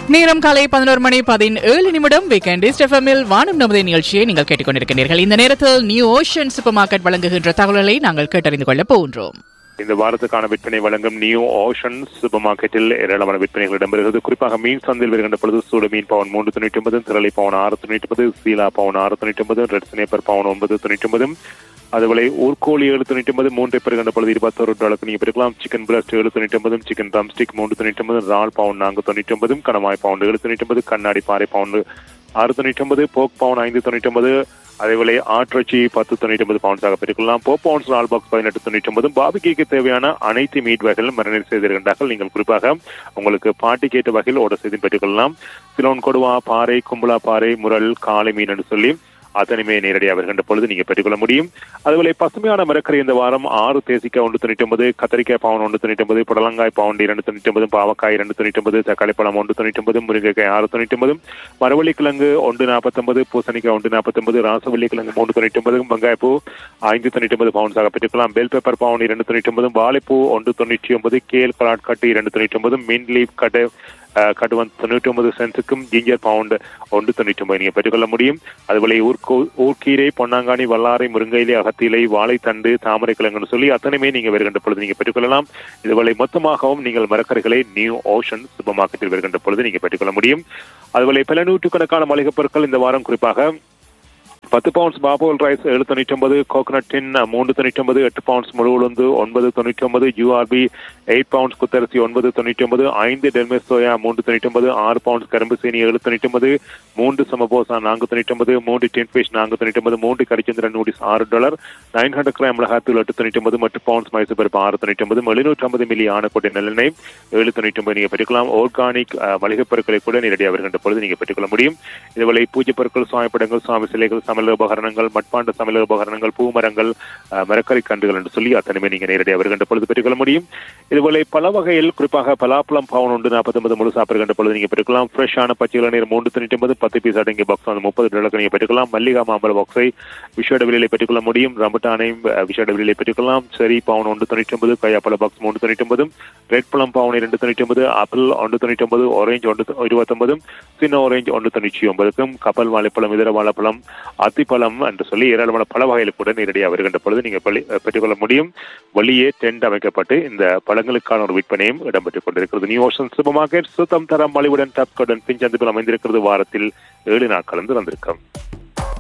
நேரம் காலை பதினோரு மணி பதினேழு நிமிடம் வீக்கெண்ட் எஃப்எம்மில் வானம் நமது நிகழ்ச்சியை நீங்கள் கேட்டுக்கொண்டிருக்கிறீர்கள் இந்த நேரத்தில் நியூ ஓஷன் சூப்பர் மார்க்கெட் வழங்குகின்ற தகவல்களை நாங்கள் கேட்டறிந்து கொள்ள போகின்றோம் இந்த வாரத்துக்கான விற்பனை வழங்கும் நியூ ஓஷன் சூப்பர் மார்க்கெட்டில் ஏராளமான விற்பனைகள் இடம்பெறுகிறது குறிப்பாக மீன் சந்தையில் வருகின்ற பொழுது சூடு மீன் பவுன் மூன்று தொண்ணூற்றி ஒன்பது திரளை பவுன் ஆறு தொண்ணூற்றி ஒன்பது சீலா பவுன் ஆறு தொண்ணூற்றி ஒன்பது ரெட் ஸ்னேப்பர் பவுன் ஒன்பது தொண்ணூற்றி ஒன்பது அதுபோல ஊர்கோழி ஏழு தொண்ணூற்றி ஒன்பது மூன்றை பெறுகின்ற பொழுது இருபத்தோரு டாலருக்கு நீங்கள் பெருக்கலாம் சிக்கன் பிரஸ்ட் ஏழு தொண்ணூற்றி ஒன்பதும் சிக்கன் ட்ரம்ஸ்டிக் மூன்று தொண்ணூற்றி ஒன்பது ரால் பவுன் நான்கு தொண்ணூற்றி ஒன்பதும் கணமாய் பவுன் ஏழு தொண்ணூற்றி ஒன்பது கண்ணாடி பாறை பவுன் ஆறு தொண்ணூற்றி ஒன்பது போக் பவுன் ஐந்து தொண்ணூற்றி ஒன்பது அதேவேளை ஆட்டிறைச்சி பத்து தொண்ணூற்றி ஒன்பது பவுன்ஸாக பெற்றுக்கொள்ளலாம் போ பவுன்ஸ் நாலு பாக்ஸ் பதினெட்டு தொண்ணூற்றி ஒன்பது பாபிக்கு தேவையான அனைத்து மீட் வகைகளும் மரணம் செய்திருக்கின்றார்கள் நீங்கள் குறிப்பாக உங்களுக்கு பாட்டி கேட்ட வகையில் ஓட செய்து பெற்றுக்கொள்ளலாம் சிலோன் கொடுவா பாறை கும்பலா பாறை முரல் காளை மீன் என்று சொல்லி அத்தனையுமே நேரடியாக வருகின்ற பொழுது நீங்க பெற்றுக்கொள்ள முடியும் அதுபோல பசுமையான மரக்கறி இந்த வாரம் ஆறு தேசிக்காய் ஒன்று தொண்ணூற்றி ஒன்பது கத்திரிக்காய் பவுன் ஒன்று தொண்ணூற்றி ஒன்பது புடலங்காய் பவுண்ட் இரண்டு தொண்ணூற்றி ஒன்பது பாவக்காய் இரண்டு தொண்ணூற்றி ஒன்பது தக்காளி பழம் ஒன்று தொண்ணூற்றி ஒன்பது முருங்கைக்காய் ஆறு தொண்ணூற்றி ஒன்பது மரவள்ளி கிழங்கு ஒன்று நாற்பத்தொன்பது பூசணிக்காய் ஒன்று நாற்பத்தொன்பது ராசவள்ளி கிழங்கு மூன்று தொண்ணூற்றி ஒன்பது வெங்காயப்பூ ஐந்து தொண்ணூற்றி ஒன்பது பவுன்ஸாக பெற்றுக்கலாம் பெல் பேப்பர் பவுன் இரண்டு தொண்ணூற்றி ஒன்பது வாழைப்பூ ஒன்று தொண்ணூற்றி ஒன்பது கேல் கலாட் கட்டு இரண்டு தொண்ணூற்றி ஒன்பது மின் லீப் கட்டு கடுவன் தொண்ணூற்றி ஒன்பது சென்ஸுக்கும் ஜிஞ்சர் பவுண்ட் ஒன்று தொண்ணூற்றி ஒன்பது நீங்கள் பெற்றுக்கொள்ள முடியும் அதுபோல ஊர்கோ ஊர்க்கீரை பொன்னாங்கானி வல்லாரை முருங்கையிலை அகத்திலை வாழைத்தண்டு தாமரை கிழங்குன்னு சொல்லி அத்தனையுமே நீங்கள் வருகின்ற பொழுது நீங்கள் பெற்றுக்கொள்ளலாம் இதுபோல மொத்தமாகவும் நீங்கள் மரக்கறிகளை நியூ ஓஷன் சூப்பர் மார்க்கெட்டில் வருகின்ற பொழுது நீங்கள் பெற்றுக்கொள்ள முடியும் அதுபோல பல நூற்றுக்கணக்கான மளிகைப் பொருட்கள் இந்த வாரம் குறிப்பாக பத்து பவுண்ட்ஸ் பாபோல் ரைஸ் ஏழு தொண்ணூற்றி ஒன்பது கோகனட் டின் மூன்று தொண்ணூற்றி ஒன்பது எட்டு பவுண்ட்ஸ் முழு உளுந்து ஒன்பது தொண்ணூற்றி ஒன்பது யூஆர்பி எயிட் பவுண்ட்ஸ் குத்தரிசி ஒன்பது தொண்ணூற்றி ஒன்பது ஐந்து டெல்மெஸ் சோயா மூன்று தொண்ணூற்றி ஒன்பது ஆறு பவுண்ட்ஸ் கரும்பு சீனி ஏழு தொண்ணூற்றி ஒன்பது மூன்று சமபோசா நான்கு தொண்ணூற்றி ஒன்பது மூன்று டின் ஃபிஷ் நான்கு தொண்ணூற்றி ஒன்பது மூன்று கரிச்சந்திரன் நூடிஸ் ஆறு டாலர் நைன் ஹண்ட்ரட் கிராம் மிளகாத்தூள் எட்டு தொண்ணூற்றி ஒன்பது மற்றும் பவுண்ட்ஸ் மைசூர் பருப்பு ஆறு தொண்ணூற்றி ஒன்பது எழுநூற்றி ஐம்பது மில்லி ஆனக்கோட்டை நல்லெண்ணெய் ஏழு தொண்ணூற்றி ஒன்பது நீங்கள் பெற்றுக்கலாம் ஆர்கானிக் மளிகைப் பொருட்களை கூட நேரடியாக வருகின்ற பொழுது நீங்கள் பெற்றுக்கொள்ள முடியும் இதுவரை பூஜை பொருட்கள் சுவாமி படங்கள் சுவாமி சிலைகள் சமையல் உபகரணங்கள் மட்பாண்ட சமையல் உபகரணங்கள் பூமரங்கள் மரக்கறி கண்டுகள் என்று சொல்லி அத்தனையுமே நீங்க நேரடியாக வருகின்ற பொழுது பெற்றுக்கொள்ள முடியும் இதுபோல பல வகையில் குறிப்பாக பலாப்பழம் பவுன் ஒன்று நாற்பத்தொன்பது முழு சாப்பிடுகின்ற பொழுது நீங்க பெற்றுக்கலாம் ஃப்ரெஷ்ஷான பச்சை இளநீர் மூன்று தொண்ணூற்றி ஒன்பது பத்து பீஸ் அடங்கிய பாக்ஸ் வந்து முப்பது டாலருக்கு நீங்க பெற்றுக்கலாம் மல்லிகா மாம்பழ பாக்ஸை விஷேட விலையில பெற்றுக்கொள்ள முடியும் ரம்பட்டானையும் விஷேட விலையில பெற்றுக்கொள்ளலாம் சரி பவுன் ஒன்று தொண்ணூற்றி ஒன்பது கையாப்பழ பாக்ஸ் மூன்று தொண்ணூற்றி ஒன்பது ரெட் பழம் பவுன் இரண்டு தொண்ணூற்றி ஒன்பது ஆப்பிள் ஒன்று தொண்ணூற்றி ஒன்பது ஆரஞ்சு ஒன்று இருபத்தொன்பது சின்ன ஆரஞ்சு ஒன்று தொண்ணூற்றி ஒன்பதுக்கும் கப்பல் வாழைப்பழம் இதர வாழைப்பழம் அத்திப்பழம் என்று சொல்லி ஏராளமான பல வகையில் கூட நேரடியாக வருகின்ற பொழுது நீங்கள் பெற்றுக்கொள்ள முடியும் வெளியே டென்ட் அமைக்கப்பட்டு இந்த பழங்களுக்கான ஒரு விற்பனையும் இடம்பெற்றுக் கொண்டிருக்கிறது நியூ ஓஷன் சூப்பர் மார்க்கெட் சுத்தம் தரம் மலிவுடன் டாப்கோடன் பிஞ்சந்திப்பில் அமைந்திருக்கிறது வாரத்தில் ஏழு நாட்கள் வந்து வந்திருக்கும்